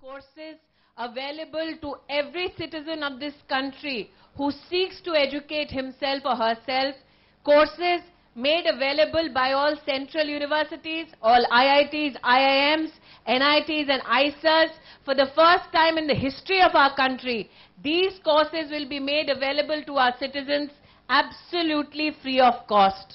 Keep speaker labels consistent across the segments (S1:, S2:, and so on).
S1: courses available to every citizen of this country who seeks to educate himself or herself. Courses made available by all central universities, all IITs, IIMs, NITs and ISAs. For the first time in the history of our country, these courses will be made available to our citizens absolutely free of cost.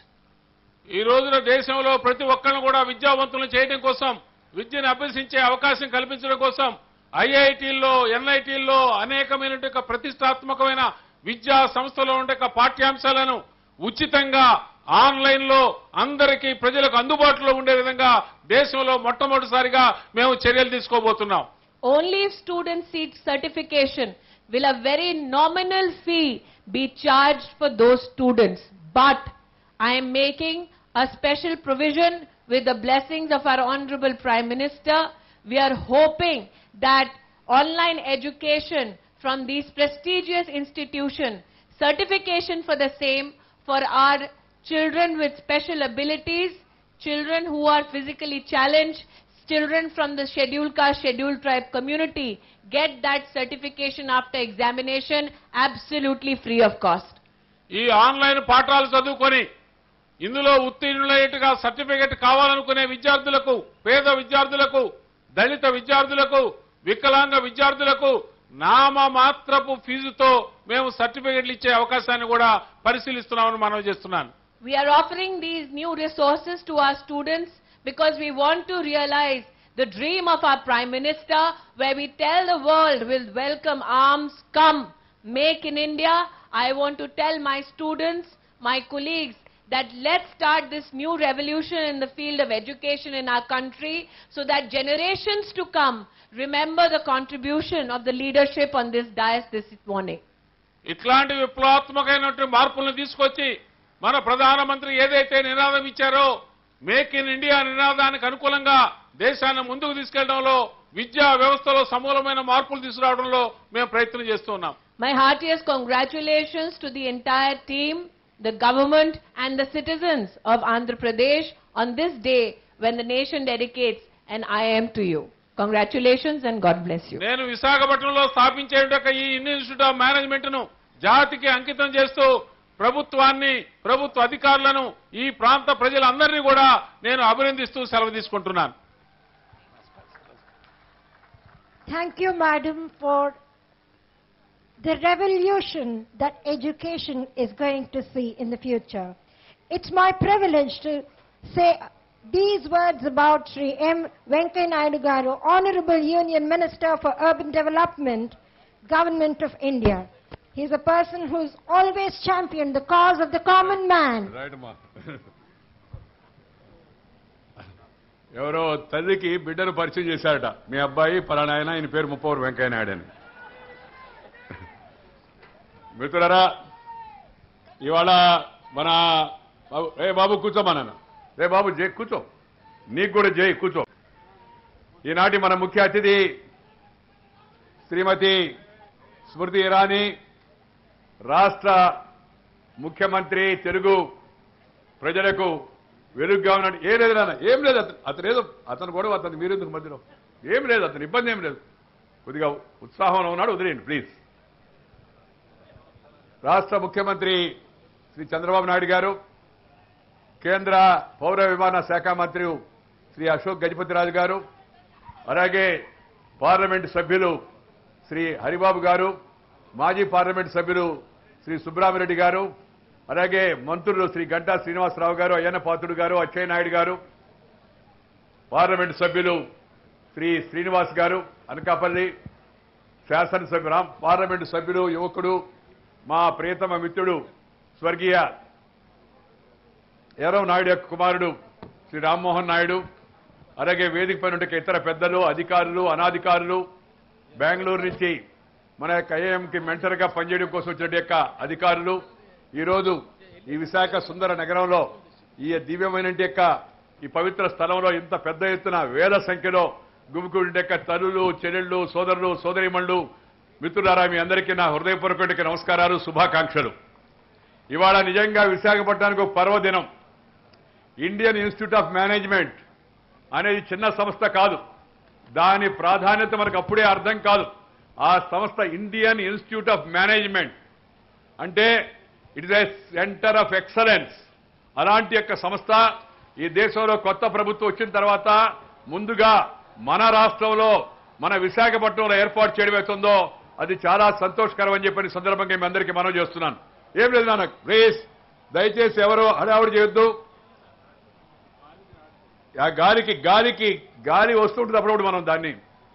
S2: ఈ రోజున దేశంలో ప్రతి ఒక్కరిని కూడా విద్యావంతులను చేయడం కోసం విద్యను అభ్యసించే అవకాశం కల్పించడం కోసం ఐఐటీల్లో ఎన్ఐటీల్లో అనేకమైన ప్రతిష్టాత్మకమైన విద్యా సంస్థలో ఉండే పాఠ్యాంశాలను ఉచితంగా ఆన్లైన్ లో అందరికీ ప్రజలకు అందుబాటులో ఉండే విధంగా దేశంలో మొట్టమొదటిసారిగా మేము చర్యలు తీసుకోబోతున్నాం
S1: Only if students seek certification will a very nominal fee be charged for those students. But I am making a special provision with the blessings of our Honorable Prime Minister. We are hoping that online education from these prestigious institutions, certification for the same for our children with special abilities, children who are physically challenged, children from the scheduled caste, scheduled tribe community get that certification after examination absolutely free of cost.
S2: ఈ online పాఠాలు చదువుకొని ఇందులో ఉత్తీర్ణులయ్యేట్టుగా certificate కావాలనుకునే విద్యార్థులకు పేద విద్యార్థులకు దళిత విద్యార్థులకు వికలాంగ విద్యార్థులకు నామమాత్రపు ఫీజుతో మేము సర్టిఫికెట్లు ఇచ్చే అవకాశాన్ని కూడా పరిశీలిస్తున్నామని మనం చేస్తున్నాను
S1: We are offering these new resources to our students because we want to realize the dream of our Prime Minister where we tell the world with welcome arms, come, make in India. I want to tell my students, my colleagues, that let's start this new revolution in the field of education in our country so that generations to come remember the contribution of the leadership on this dais this morning.
S2: ఇట్లాంటి విప్లవాత్మకమైనటువంటి మార్పులను తీసుకొచ్చి మన ప్రధానమంత్రి ఏదైతే నినాదం ఇచ్చారో make in India నినాదానికి అనుకూలంగా దేశాన్ని ముందుకు తీసుకెళ్లడంలో విద్యా వ్యవస్థలో సమూలమైన మార్పులు తీసుకురావడంలో మేము ప్రయత్నం చేస్తున్నాం
S1: My heartiest congratulations to the entire team, the government and the citizens of Andhra Pradesh on this day when the nation dedicates an IIM to you. Congratulations and God bless you.
S2: నేను విశాఖపట్నంలో స్థాపించే ఈ institute of management ను జాతికి అంకితం చేస్తూ ప్రభుత్వాన్ని ప్రభుత్వ అధికారులను ఈ ప్రాంత ప్రజలందరినీ కూడా నేను అభినందిస్తూ సెలవు తీసుకుంటున్నాను
S3: Thank you, madam, for the revolution that education is going to see in the future. It's my privilege to say these words about Sri M. Venkaya Naidu Garu, Honorable Union Minister for Urban Development, Government of India. He's a person who's always championed the cause of the common man.
S4: Right అమ్మా ఎవరో తల్లికి బిడ్డను పరిచయం చేశాడట మీ అబ్బాయి పలానా ఆయన ఆయన పేరు ముప్పవరు వెంకయ్య నాయుడు అని మిత్రులారా ఇవాళ మన బాబు రే బాబు కూర్చోమా నాన్న రే బాబు జై కూర్చో నీకు కూడా జై కూర్చో ఈనాటి మన ముఖ్య అతిథి శ్రీమతి స్మృతి ఇరానీ రాష్ట్ర ముఖ్యమంత్రి తెలుగు ప్రజలకు వెలుగుగా ఉన్నాడు ఏం లేదు నాన్న ఏం లేదు అతను అతను ఏదో అతను కూడా అతను మీరు ఎందుకు మధ్యలో ఏం లేదు అతను ఇబ్బంది ఏం లేదు కొద్దిగా ఉత్సాహంలో ఉన్నాడు వదిలేయండి ప్లీజ్ రాష్ట్ర ముఖ్యమంత్రి శ్రీ చంద్రబాబు నాయుడు గారు కేంద్ర పౌర విమాన శాఖ మంత్రి శ్రీ అశోక్ గజపతిరాజు గారు అలాగే పార్లమెంటు సభ్యులు శ్రీ హరిబాబు గారు మాజీ పార్లమెంటు సభ్యులు శ్రీ సుబ్రహ్మరెడ్డి గారు అలాగే మంత్రులు శ్రీ గంటా శ్రీనివాసరావు గారు అయ్యన్న పాత్రుడు గారు అచ్చయ్య నాయుడు గారు పార్లమెంటు సభ్యులు శ్రీ శ్రీనివాస్ గారు అనకాపల్లి శాసనసభ్యు రామ్ పార్లమెంటు సభ్యులు యువకుడు మా ప్రియతమ మిత్రుడు స్వర్గీయ ఎరవ్ నాయుడు యొక్క కుమారుడు శ్రీ రామ్మోహన్ నాయుడు అలాగే వేదిక పైన ఉండే ఇతర పెద్దలు అధికారులు అనాధికారులు బెంగళూరు నుంచి మన యొక్క ఐఏఎంకి మెంటర్గా పనిచేయడం కోసం వచ్చిన యొక్క అధికారులు ఈరోజు ఈ విశాఖ సుందర నగరంలో ఈ దివ్యమైన యొక్క ఈ పవిత్ర స్థలంలో ఇంత పెద్ద ఎత్తున వేల సంఖ్యలో గుమికూడి యొక్క తల్లులు చెల్లెళ్ళు సోదరులు సోదరిమణులు మిత్రులారా మీ అందరికీ నా హృదయపూర్వక నమస్కారాలు శుభాకాంక్షలు ఇవాళ నిజంగా విశాఖపట్నానికి ఒక పర్వదినం ఇండియన్ ఇన్స్టిట్యూట్ ఆఫ్ మేనేజ్మెంట్ అనేది చిన్న సంస్థ కాదు దాని ప్రాధాన్యత మనకు అప్పుడే అర్థం కాదు ఆ సంస్థ ఇండియన్ ఇన్స్టిట్యూట్ ఆఫ్ మేనేజ్మెంట్ అంటే it is a centre of excellence అలాంటి యొక్క సంస్థ ఈ దేశంలో కొత్త ప్రభుత్వం వచ్చిన తర్వాత ముందుగా మన రాష్ట్రంలో మన విశాఖపట్నంలో ఏర్పాటు చేయడం అవుతుందో అది చాలా సంతోషకరం అని చెప్పని సందర్భంగా మీ అందరికీ మనం చేస్తున్నాను ఏం లేదు నాన్న ప్లీజ్ దయచేసి ఎవరో హడావుడి చేయొద్దు ఆ గాలికి గాలికి గాలి వస్తుంటుంది అప్పుడప్పుడు మనం దాన్ని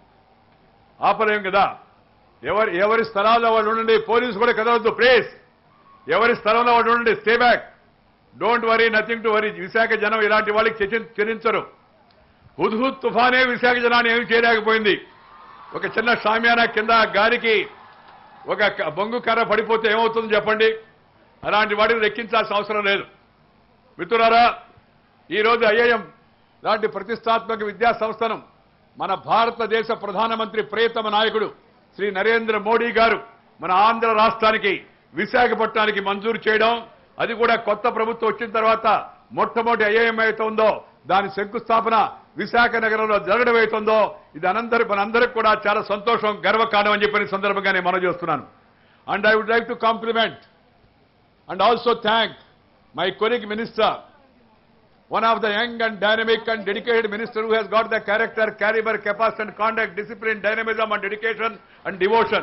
S4: ఆపలేం కదా ఎవరి ఎవరి స్థలాల్లో వాళ్ళు ఉండండి పోలీసు కూడా కదలవద్దు ప్లీజ్ ఎవరి స్థలంలో వాళ్ళు ఉండండి stay back don't worry nothing to worry Visakha జనం ఇలాంటి వాళ్ళకి చెల్లి- చెల్లించరు హుద్హుద్ తుఫానే విశాఖ జనాన్ని ఏమి చేయలేకపోయింది ఒక చిన్న షామియానా కింద గాలికి ఒక క- బొంగు కర్ర పడిపోతే ఏమవుతుందో చెప్పండి అలాంటి వాటిని లెక్కించాల్సిన అవసరం లేదు మిత్రులారా ఈరోజు ఐఐఎం లాంటి ప్రతిష్టాత్మక విద్యా సంస్థను మన భారతదేశ ప్రధానమంత్రి ప్రియతమ నాయకుడు శ్రీ నరేంద్ర మోడీ గారు మన ఆంధ్ర రాష్ట్రానికి విశాఖపట్నానికి మంజూరు చేయడం అది కూడా కొత్త ప్రభుత్వం వచ్చిన తర్వాత మొట్టమొదటి ఐఐఎం అవుతుందో దాని శంకుస్థాపన విశాఖ నగరంలో జరగడం అవుతుందో ఇది అనందరి మనందరికి కూడా చాలా సంతోషం గర్వకారణం అని చెప్పిన సందర్భంగా నేను మనం చేస్తున్నాను and I would like to compliment and also thank my colleague minister, one of the young and dynamic and dedicated minister who has got the character, caliber, capacity and conduct, discipline, dynamism and dedication and devotion.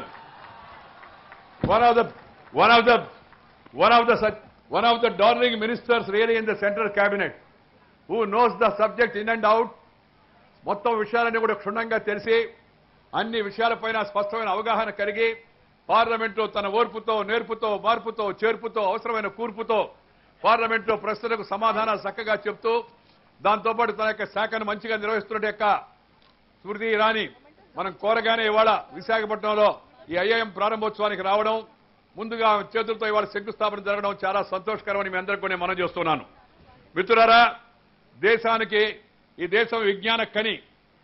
S4: One of the, one of the, one of the, such- one of the darling ministers really in the central cabinet, who knows the subject in and out, మొత్తం విషయాలన్నీ కూడా క్షుణ్ణంగా తెలిసి అన్ని విషయాలపైన స్పష్టమైన అవగాహన కలిగి పార్లమెంట్లో తన ఓర్పుతో నేర్పుతో మార్పుతో చేర్పుతో అవసరమైన కూర్పుతో పార్లమెంట్లో ప్రశ్నలకు సమాధానాలు చక్కగా చెప్తూ దాంతోపాటు తన యొక్క శాఖను మంచిగా నిర్వహిస్తున్న యొక్క స్మృతి ఇరానీ మనం కోరగానే ఇవాళ విశాఖపట్నంలో ఈ ఐఐఎం ప్రారంభోత్సవానికి రావడం ముందుగా చేతులతో ఇవాళ శంకుస్థాపన జరగడం చాలా సంతోషకరమని మీ అందరికీ కూడా నేను మనం చేస్తున్నాను మిత్రులారా దేశానికి ఈ దేశం విజ్ఞాన కని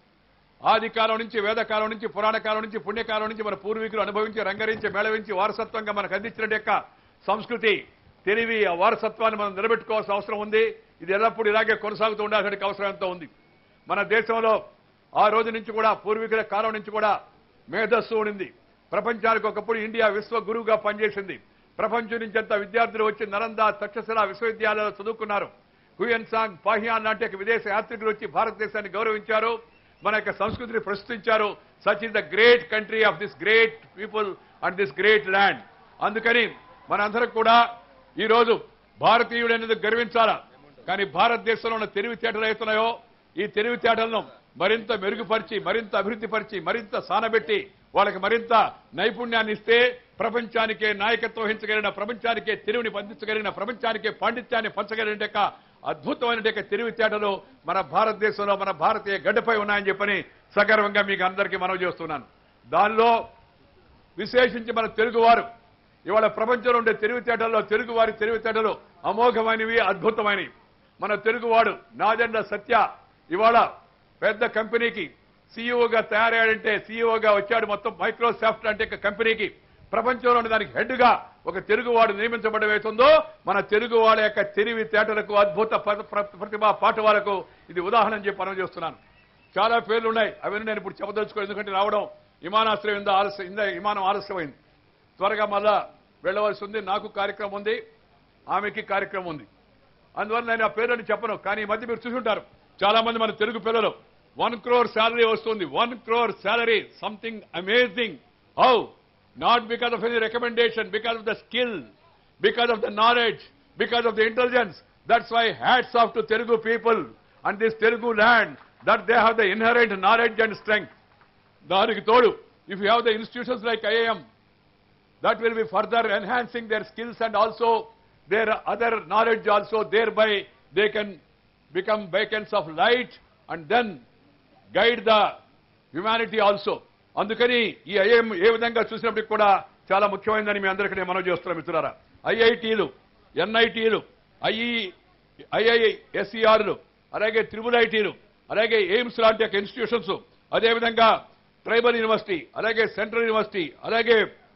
S4: ఆది కాలం నుంచి వేదకాలం నుంచి పురాణ కాలం నుంచి పుణ్యకాలం నుంచి మన పూర్వీకులు అనుభవించి రంగరించి మేళవించి వారసత్వంగా మనకు అందించిన యొక్క సంస్కృతి తెలివి ఆ వారసత్వాన్ని మనం నిలబెట్టుకోవాల్సిన అవసరం ఉంది ఇది ఎల్లప్పుడూ ఇలాగే కొనసాగుతూ ఉండాల్సిన అవసరం ఎంతో ఉంది మన దేశంలో ఆ రోజు నుంచి కూడా పూర్వీకుల కాలం నుంచి కూడా మేధస్సు ఉండింది ప్రపంచానికి ఒకప్పుడు ఇండియా విశ్వ గురువుగా పనిచేసింది ప్రపంచం నుంచి అంతా విద్యార్థులు వచ్చి నలంద తక్షశిల విశ్వవిద్యాలయాలు చదువుకున్నారు హుయన్ సాంగ్ పాహియాన్ లాంటి యొక్క విదేశ యాత్రికులు వచ్చి భారతదేశాన్ని గౌరవించారు మన యొక్క సంస్కృతిని ప్రశ్నించారు such is the great country of this great people and this great land అందుకని మనందరం కూడా ఈరోజు భారతీయుడనేది గర్వించాలా కానీ భారతదేశంలో ఉన్న తెలివితేటలు అవుతున్నాయో ఈ తెలివితేటలను మరింత మెరుగుపరిచి మరింత అభివృద్ధిపరిచి మరింత సానబెట్టి వాళ్ళకి మరింత నైపుణ్యాన్ని ఇస్తే ప్రపంచానికే నాయకత్వం వహించగలిగిన ప్రపంచానికే తెలివిని పండించగలిగిన ప్రపంచానికే పాండిత్యాన్ని పంచగలిగిన యొక్క అద్భుతమైన యొక్క తెలివితేటలు మన భారతదేశంలో మన భారతీయ గడ్డపై ఉన్నాయని చెప్పని సగర్వంగా మీకు అందరికీ మనవి చేస్తున్నాను దానిలో విశేషించి మన తెలుగువారు ఇవాళ ప్రపంచంలో ఉండే తెలివితేటల్లో తెలుగువారి తెలివితేటలు అమోఘమైనవి అద్భుతమైనవి మన తెలుగువాడు నాదెండ్ల సత్య ఇవాళ పెద్ద కంపెనీకి సీఈఓగా తయారయ్యాడంటే సీఈఓగా వచ్చాడు మొత్తం మైక్రోసాఫ్ట్ అంటే ఒక కంపెనీకి ప్రపంచంలో ఉన్న దానికి హెడ్గా ఒక తెలుగువాడు నియమించబడవేస్తుందో మన తెలుగు వాళ్ళ యొక్క తెలివితేటలకు అద్భుత ప్ర- ప్ర- ప్రతిభా పాఠవాలకు ఇది ఉదాహరణ అని చెప్పి మనం చేస్తున్నాను చాలా పేర్లు ఉన్నాయి అవన్నీ నేను ఇప్పుడు చెప్పదలుచుకో ఎందుకంటే రావడం విమానాశ్రయం ఇందా ఆలస్యం ఇందా విమానం ఆలస్యమైంది త్వరగా మళ్ళా వెళ్ళవలసి ఉంది నాకు కార్యక్రమం ఉంది ఆమెకి కార్యక్రమం ఉంది అందువల్ల నేను ఆ పేర్లని చెప్పను కానీ ఈ మధ్య మీరు చూసుంటారు చాలా మంది మన తెలుగు పిల్లలు వన్ క్రోర్ శాలరీ వస్తుంది one crore salary something amazing how not because of any recommendation because of the skill because of the knowledge because of the intelligence that's why hats off to Telugu people and this Telugu land that they have the inherent knowledge and strength దానికి తోడు if you have the institutions like IIM that will be further enhancing their skills and also their other knowledge also thereby they can become beacons of light and then guide the humanity also అందుకని ఈ IIM ఏ విధంగా చూసినప్పటికి కూడా చాలా ముఖ్యమైనదని మీ అందరికీ నేను మనవి చేస్తున్నాను మిత్రులారా ఐఐటీలు ఎన్ఐటీలు ఐఈ ఐఐఎస్ఈఆర్లు అలాగే త్రిబుల్ ఐటీలు అలాగే ఎయిమ్స్ లాంటి యొక్క ఇన్స్టిట్యూషన్స్ అదేవిధంగా ట్రైబల్ యూనివర్సిటీ అలాగే సెంట్రల్ యూనివర్సిటీ అలాగే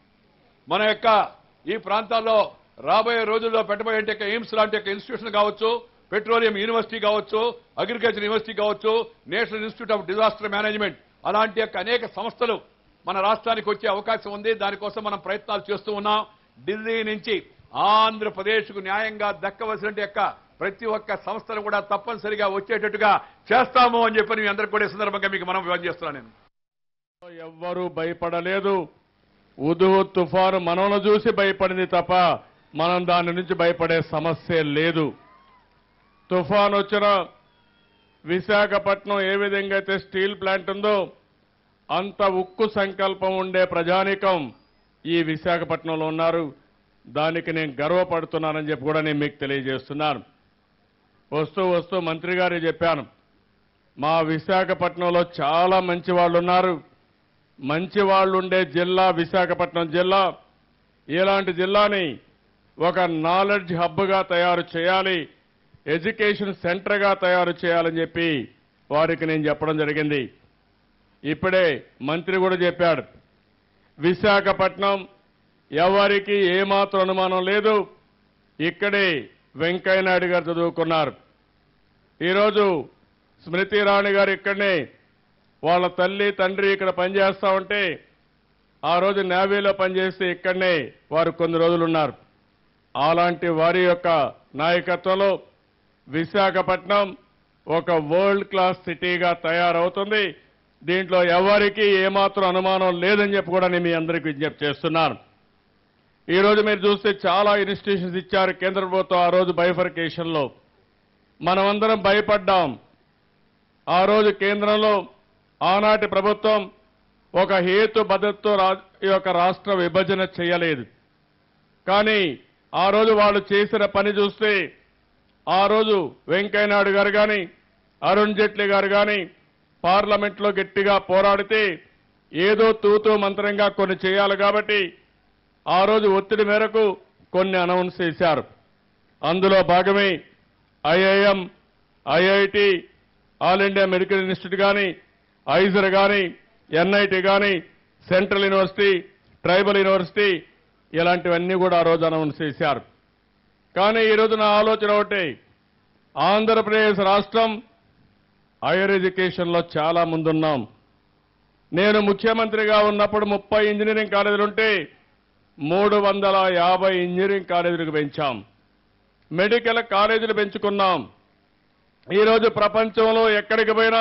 S4: మన యొక్క ఈ ప్రాంతాల్లో రాబోయే రోజుల్లో పెట్టబోయే యొక్క ఎయిమ్స్ లాంటి యొక్క ఇన్స్టిట్యూషన్ కావచ్చు పెట్రోలియం యూనివర్సిటీ కావచ్చు అగ్రికల్చర్ యూనివర్సిటీ కావచ్చు National Institute of Disaster Management అలాంటి యొక్క అనేక సంస్థలు మన రాష్ట్రానికి వచ్చే అవకాశం ఉంది దానికోసం మనం ప్రయత్నాలు చేస్తూ ఉన్నాం ఢిల్లీ నుంచి ఆంధ్రప్రదేశ్కు న్యాయంగా దక్కవలసిన యొక్క ప్రతి ఒక్క సంస్థను కూడా తప్పనిసరిగా వచ్చేటట్టుగా చేస్తాము అని చెప్పి మీ అందరికీ కూడా ఈ సందర్భంగా మీకు మనం వివరణ చేస్తున్నాను నేను
S5: ఎవ్వరూ భయపడలేదు ఉదుహు తుఫాను మనల్ని చూసి భయపడింది తప్ప మనం దాని నుంచి భయపడే సమస్య లేదు తుఫాన్ వచ్చిన విశాఖపట్నం ఏ విధంగా అయితే స్టీల్ ప్లాంట్ ఉందో అంత ఉక్కు సంకల్పం ఉండే ప్రజానికం ఈ విశాఖపట్నంలో ఉన్నారు దానికి నేను గర్వపడుతున్నానని చెప్పి కూడా నేను మీకు తెలియజేస్తున్నాను వస్తూ వస్తూ మంత్రి గారు చెప్పాను మా విశాఖపట్నంలో చాలా మంచి వాళ్ళు ఉన్నారు మంచి వాళ్ళు ఉండే జిల్లా విశాఖపట్నం జిల్లా ఇలాంటి జిల్లాని ఒక నాలెడ్జ్ హబ్గా తయారు చేయాలి ఎడ్యుకేషన్ సెంటర్గా తయారు చేయాలని చెప్పి వారికి నేను చెప్పడం జరిగింది ఇప్పుడే మంత్రి కూడా చెప్పాడు విశాఖపట్నం ఎవరికి ఏమాత్రం అనుమానం లేదు ఇక్కడే వెంకయ్యనాయుడు గారు చదువుకున్నారు ఈరోజు స్మృతి ఇరాణి గారు ఇక్కడనే వాళ్ళ తల్లి తండ్రి ఇక్కడ పనిచేస్తా ఉంటే ఆ రోజు నేవీలో పనిచేస్తే ఇక్కడనే వారు కొన్ని రోజులు ఉన్నారు అలాంటి వారి యొక్క నాయకత్వంలో విశాఖపట్నం ఒక వరల్డ్ క్లాస్ సిటీగా తయారవుతుంది దీంట్లో ఎవరికి ఏమాత్రం అనుమానం లేదని చెప్పి కూడా నేను మీ అందరికీ విజ్ఞప్తి చేస్తున్నాను ఈ రోజు మీరు చూస్తే చాలా ఇన్స్టిట్యూషన్స్ ఇచ్చారు కేంద్ర ప్రభుత్వం ఆ రోజు బైఫర్కేషన్లో మనమందరం భయపడ్డాం ఆ రోజు కేంద్రంలో ఆనాటి ప్రభుత్వం ఒక హేతు భద్రతతో రా- ఈ యొక్క రాష్ట్ర విభజన చేయలేదు కానీ ఆ రోజు వాళ్ళు చేసిన పని చూస్తే ఆ రోజు వెంకయ్యనాయుడు గారు కానీ అరుణ్ జైట్లీ గారు కానీ పార్లమెంట్లో గట్టిగా పోరాడితే ఏదో తూతూ మంత్రంగా కొన్ని చేయాలి కాబట్టి ఆ రోజు ఒత్తిడి మేరకు కొన్ని అనౌన్స్ చేశారు అందులో భాగమే IIM IIT All India Medical Institute కానీ ఐజర్ కానీ ఎన్ఐటి కానీ సెంట్రల్ యూనివర్సిటీ ట్రైబల్ యూనివర్సిటీ ఇలాంటివన్నీ కూడా ఆ రోజు అనౌన్స్ చేశారు కానీ ఈ రోజు నా ఆలోచన ఒకటి ఆంధ్రప్రదేశ్ రాష్ట్రం హైయర్ ఎడ్యుకేషన్లో చాలా ముందున్నాం నేను ముఖ్యమంత్రిగా ఉన్నప్పుడు ముప్పై ఇంజనీరింగ్ కాలేజీలు ఉంటే మూడు వందల యాభై ఇంజనీరింగ్ కాలేజీలకు పెంచాం మెడికల్ కాలేజీలు పెంచుకున్నాం ఈరోజు ప్రపంచంలో ఎక్కడికి పోయినా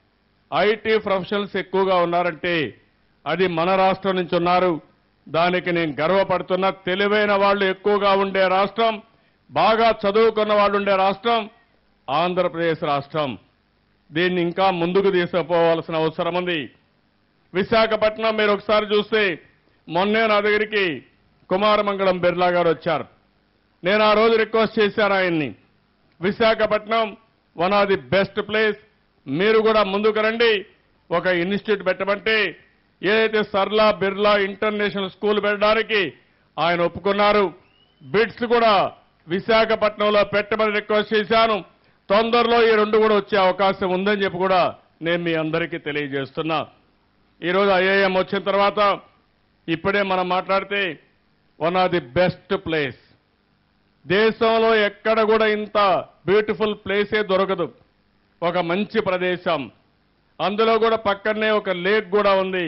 S5: ఐటీ ప్రొఫెషనల్స్ ఎక్కువగా ఉన్నారంటే అది మన రాష్ట్రం నుంచి ఉన్నారు దానికి నేను గర్వపడుతున్నా తెలివైన వాళ్ళు ఎక్కువగా ఉండే రాష్ట్రం బాగా చదువుకున్న వాళ్ళు ఉండే రాష్ట్రం ఆంధ్రప్రదేశ్ రాష్ట్రం దీన్ని ఇంకా ముందుకు తీసుకుపోవాల్సిన అవసరం ఉంది విశాఖపట్నం మీరు ఒకసారి చూస్తే మొన్నే నా దగ్గరికి కుమారమంగళం బిర్లా గారు వచ్చారు నేను ఆ రోజు రిక్వెస్ట్ చేశాను ఆయన్ని Visakhapatnam one of the best place మీరు కూడా ముందుకు రండి ఒక ఇన్స్టిట్యూట్ పెట్టమంటే ఏదైతే సర్లా బిర్లా ఇంటర్నేషనల్ స్కూల్ పెట్టడానికి ఆయన ఒప్పుకున్నారు బిడ్స్ కూడా విశాఖపట్నంలో పెట్టమని రిక్వెస్ట్ చేశాను తొందరలో ఈ రెండు కూడా వచ్చే అవకాశం ఉందని చెప్పి కూడా నేను మీ అందరికీ తెలియజేస్తున్నా ఈరోజు ఐఐఎం వచ్చిన తర్వాత ఇప్పుడే మనం మాట్లాడితే one of the best place దేశంలో ఎక్కడ కూడా ఇంత బ్యూటిఫుల్ ప్లేసే దొరకదు ఒక మంచి ప్రదేశం అందులో కూడా పక్కనే ఒక లేక్ కూడా ఉంది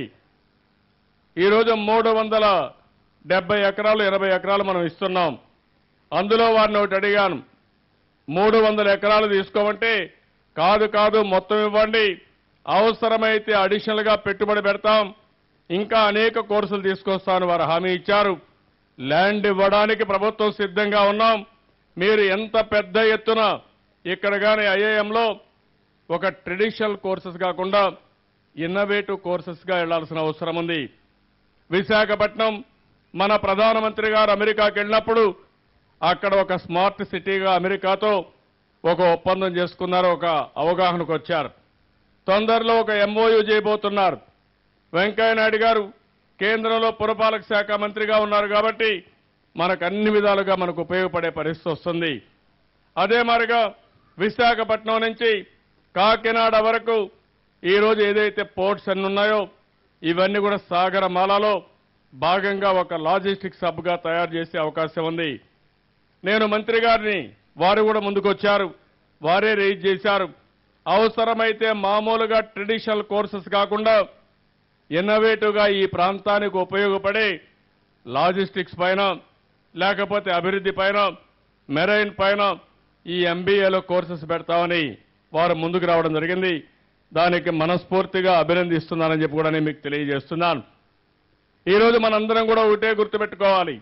S5: ఈరోజు మూడు వందల డెబ్బై ఎకరాలు ఎనభై ఎకరాలు మనం ఇస్తున్నాం అందులో వారిని ఒకటి అడిగాను మూడు వందల ఎకరాలు తీసుకోమంటే కాదు కాదు మొత్తం ఇవ్వండి అవసరమైతే అడిషనల్ గా పెట్టుబడి పెడతాం ఇంకా అనేక కోర్సులు తీసుకొస్తాను వారు హామీ ఇచ్చారు ల్యాండ్ ఇవ్వడానికి ప్రభుత్వం సిద్ధంగా ఉన్నాం మీరు ఎంత పెద్ద ఎత్తున ఇక్కడ కానీ ఐఐఎంలో ఒక ట్రెడిషనల్ కోర్సెస్ కాకుండా ఇన్నోవేటివ్ కోర్సెస్గా వెళ్లాల్సిన అవసరం ఉంది విశాఖపట్నం మన ప్రధానమంత్రి గారు అమెరికాకి వెళ్ళినప్పుడు అక్కడ ఒక స్మార్ట్ సిటీగా అమెరికాతో ఒక ఒప్పందం చేసుకున్నారు ఒక అవగాహనకు వచ్చారు తొందరలో ఒక ఎంఓయూ చేయబోతున్నారు వెంకయ్యనాయుడు గారు కేంద్రంలో పురపాలక శాఖ మంత్రిగా ఉన్నారు కాబట్టి మనకు అన్ని విధాలుగా మనకు ఉపయోగపడే పరిస్థితి వస్తుంది అదే మాదిరిగా విశాఖపట్నం నుంచి కాకినాడ వరకు ఈ రోజు ఏదైతే పోర్ట్స్ అన్ని ఉన్నాయో ఇవన్నీ కూడా సాగరమాలలో భాగంగా ఒక లాజిస్టిక్స్ హబ్గా తయారు చేసే అవకాశం ఉంది నేను మంత్రి గారిని వారు కూడా ముందుకొచ్చారు వారే రైజ్ చేశారు అవసరమైతే మామూలుగా ట్రెడిషనల్ కోర్సెస్ కాకుండా ఇన్నోవేటివ్గా ఈ ప్రాంతానికి ఉపయోగపడే లాజిస్టిక్స్ పైన లేకపోతే అభివృద్ధి పైన మెరైన్ పైన ఈ ఎంబీఏలో కోర్సెస్ పెడతామని వారు ముందుకు రావడం జరిగింది దానికి మనస్ఫూర్తిగా అభినందిస్తున్నానని చెప్పి కూడా నేను మీకు తెలియజేస్తున్నాను ఈరోజు మనందరం కూడా ఒకటే గుర్తుపెట్టుకోవాలి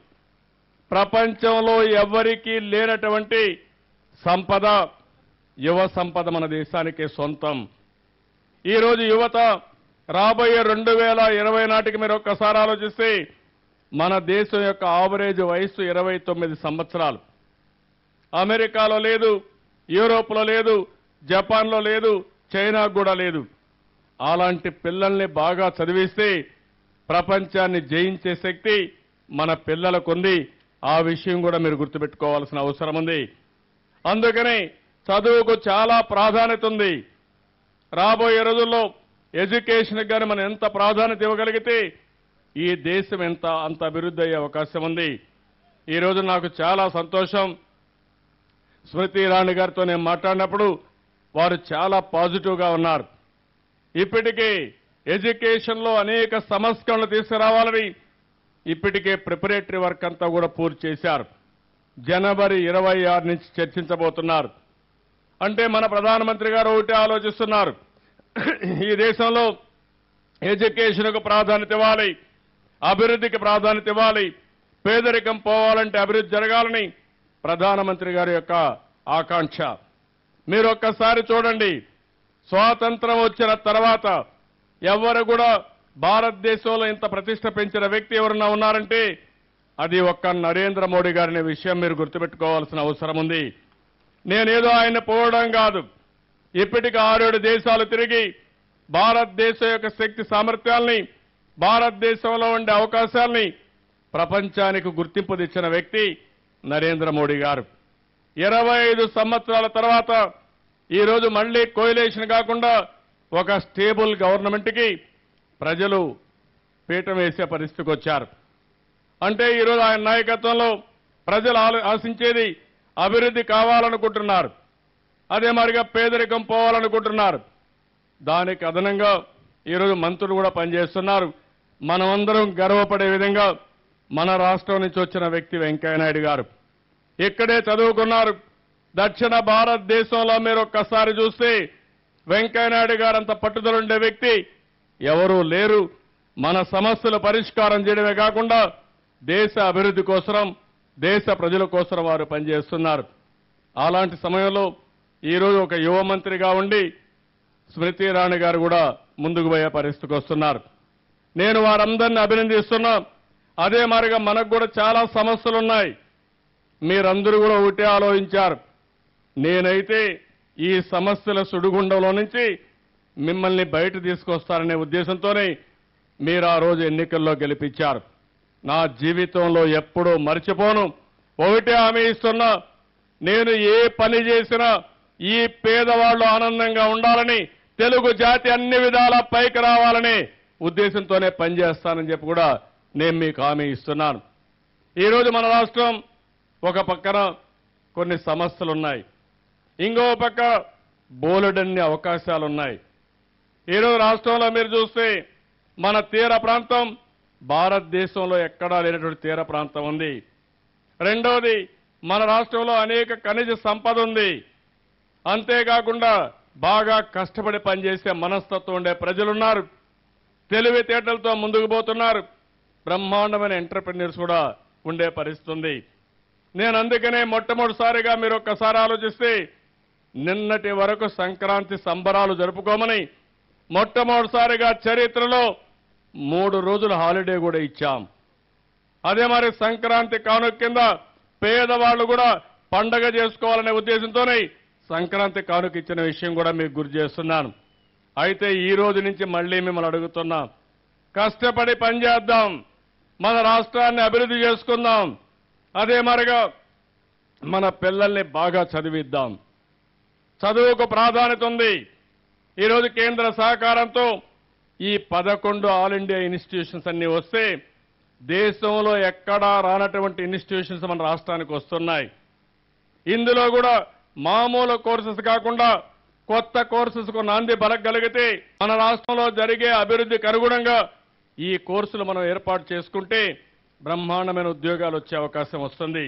S5: ప్రపంచంలో ఎవ్వరికీ లేనటువంటి సంపద యువ సంపద మన దేశానికి సొంతం ఈరోజు యువత రాబోయే రెండు వేల ఇరవై నాటికి మీరు ఒక్కసారి ఆలోచిస్తే మన దేశం యొక్క ఆవరేజ్ వయస్సు ఇరవై తొమ్మిది సంవత్సరాలు అమెరికాలో లేదు యూరోప్లో లేదు జపాన్లో లేదు చైనాకు కూడా లేదు అలాంటి పిల్లల్ని బాగా చదివిస్తే ప్రపంచాన్ని జయించే శక్తి మన పిల్లలకుంది ఆ విషయం కూడా మీరు గుర్తుపెట్టుకోవాల్సిన అవసరం ఉంది అందుకని చదువుకు చాలా ప్రాధాన్యత ఉంది రాబోయే రోజుల్లో ఎడ్యుకేషన్కి కానీ మనం ఎంత ప్రాధాన్యత ఇవ్వగలిగితే ఈ దేశం ఎంత అంత అభివృద్ధి అయ్యే అవకాశం ఉంది ఈరోజు నాకు చాలా సంతోషం స్మృతి ఇరానీ గారితో నేను మాట్లాడినప్పుడు వారు చాలా పాజిటివ్గా ఉన్నారు ఇప్పటికే ఎడ్యుకేషన్లో అనేక సంస్కరణలు తీసుకురావాలని ఇప్పటికే ప్రిపరేటరీ వర్క్ అంతా కూడా పూర్తి చేశారు జనవరి ఇరవై ఆరు నుంచి చర్చించబోతున్నారు అంటే మన ప్రధానమంత్రి గారు ఒకటి ఆలోచిస్తున్నారు ఈ దేశంలో ఎడ్యుకేషన్కు ప్రాధాన్యత ఇవ్వాలి అభివృద్ధికి ప్రాధాన్యత ఇవ్వాలి పేదరికం పోవాలంటే అభివృద్ధి జరగాలని ప్రధానమంత్రి గారి యొక్క ఆకాంక్ష మీరు ఒక్కసారి చూడండి స్వాతంత్రం వచ్చిన తర్వాత ఎవరు కూడా భారతదేశంలో ఇంత ప్రతిష్ట పెంచిన వ్యక్తి ఎవరన్నా ఉన్నారంటే అది ఒక్క నరేంద్ర మోడీ గారిని విషయం మీరు గుర్తుపెట్టుకోవాల్సిన అవసరం ఉంది నేనేదో ఆయన పోవడం కాదు ఇప్పటికి ఆరేడు దేశాలు తిరిగి భారతదేశం యొక్క శక్తి సామర్థ్యాల్ని భారతదేశంలో ఉండే అవకాశాల్ని ప్రపంచానికి గుర్తింపు తెచ్చిన వ్యక్తి నరేంద్ర మోడీ గారు ఇరవై ఐదు సంవత్సరాల తర్వాత ఈరోజు మళ్లీ కోయిలేషన్ కాకుండా ఒక స్టేబుల్ గవర్నమెంట్కి ప్రజలు పీఠం వేసే పరిస్థితికి వచ్చారు అంటే ఈరోజు ఆయన నాయకత్వంలో ప్రజలు ఆలో- ఆశించేది అభివృద్ధి కావాలనుకుంటున్నారు అదే మరిగా పేదరికం పోవాలనుకుంటున్నారు దానికి అదనంగా ఈరోజు మంత్రులు కూడా పనిచేస్తున్నారు మనమందరం గర్వపడే విధంగా మన రాష్ట్రం నుంచి వచ్చిన వ్యక్తి వెంకయ్యనాయుడు గారు ఇక్కడే చదువుకున్నారు దక్షిణ భారతదేశంలో మీరు ఒక్కసారి చూస్తే వెంకయ్యనాయుడు గారు అంత పట్టుదల ఉండే వ్యక్తి ఎవరూ లేరు మన సమస్యల పరిష్కారం చేయడమే కాకుండా దేశ అభివృద్ధి కోసం దేశ ప్రజల కోసం వారు పనిచేస్తున్నారు అలాంటి సమయంలో ఈరోజు ఒక యువ మంత్రిగా ఉండి స్మృతి ఇరానీ గారు కూడా ముందుకు పోయే పరిస్థితికి వస్తున్నారు నేను వారందరినీ అభినందిస్తున్నా అదే మారిగా మనకు కూడా చాలా సమస్యలు ఉన్నాయి మీరందరూ కూడా ఒకటే ఆలోచించారు నేనైతే ఈ సమస్యల సుడిగుండంలో నుంచి మిమ్మల్ని బయట తీసుకొస్తారనే ఉద్దేశంతోనే మీరు ఆ రోజు ఎన్నికల్లో గెలిపించారు నా జీవితంలో ఎప్పుడూ మర్చిపోను ఒకటే హామీ ఇస్తున్నా నేను ఏ పని చేసినా ఈ పేదవాళ్ళు ఆనందంగా ఉండాలని తెలుగు జాతి అన్ని విధాలా పైకి రావాలని ఉద్దేశంతోనే పనిచేస్తానని చెప్పి కూడా నేను మీకు హామీ ఇస్తున్నాను ఈరోజు మన రాష్ట్రం ఒక పక్కన కొన్ని సమస్యలు ఉన్నాయి ఇంకో పక్క బోలెడన్ని అవకాశాలు ఉన్నాయి ఈరోజు రాష్ట్రంలో మీరు చూస్తే మన తీర ప్రాంతం భారతదేశంలో ఎక్కడా లేనటువంటి తీర ప్రాంతం ఉంది రెండవది మన రాష్ట్రంలో అనేక ఖనిజ సంపద ఉంది అంతేకాకుండా బాగా కష్టపడి పనిచేసే మనస్తత్వం ఉండే ప్రజలున్నారు తెలివితేటలతో ముందుకు పోతున్నారు బ్రహ్మాండమైన ఎంటర్ప్రెన్యూర్స్ కూడా ఉండే పరిస్థితి ఉంది నేను అందుకనే మొట్టమొదటిసారిగా మీరు ఒక్కసారి ఆలోచిస్తే నిన్నటి వరకు సంక్రాంతి సంబరాలు జరుపుకోమని మొట్టమొదటిసారిగా చరిత్రలో మూడు రోజుల హాలిడే కూడా ఇచ్చాం అదే మరి సంక్రాంతి కానుక కింద పేదవాళ్లు కూడా పండగ చేసుకోవాలనే ఉద్దేశంతోనే సంక్రాంతి కానుక ఇచ్చిన విషయం కూడా మీకు గుర్తు చేస్తున్నాను అయితే ఈ రోజు నుంచి మళ్ళీ మిమ్మల్ని అడుగుతున్నాం కష్టపడి పనిచేద్దాం మన రాష్ట్రాన్ని అభివృద్ధి చేసుకుందాం అదే మరిగా మన పిల్లల్ని బాగా చదివిద్దాం చదువుకు ప్రాధాన్యత ఉంది ఈరోజు కేంద్ర సహకారంతో ఈ పదకొండు ఆల్ ఇండియా ఇన్స్టిట్యూషన్స్ అన్ని వస్తే దేశంలో ఎక్కడా రానటువంటి ఇన్స్టిట్యూషన్స్ మన రాష్ట్రానికి వస్తున్నాయి ఇందులో కూడా మామూలు కోర్సెస్ కాకుండా కొత్త కోర్సెస్కు నాంది పలకగలిగితే మన రాష్ట్రంలో జరిగే అభివృద్ధికి అనుగుణంగా ఈ కోర్సులు మనం ఏర్పాటు చేసుకుంటే బ్రహ్మాండమైన ఉద్యోగాలు వచ్చే అవకాశం వస్తుంది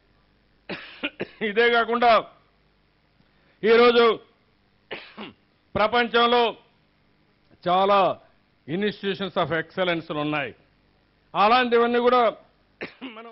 S5: ఇదే కాకుండా ఈరోజు ప్రపంచంలో చాలా ఇన్స్టిట్యూషన్స్ ఆఫ్ ఎక్సలెన్స్ ఉన్నాయి అలాంటివన్నీ కూడా మనం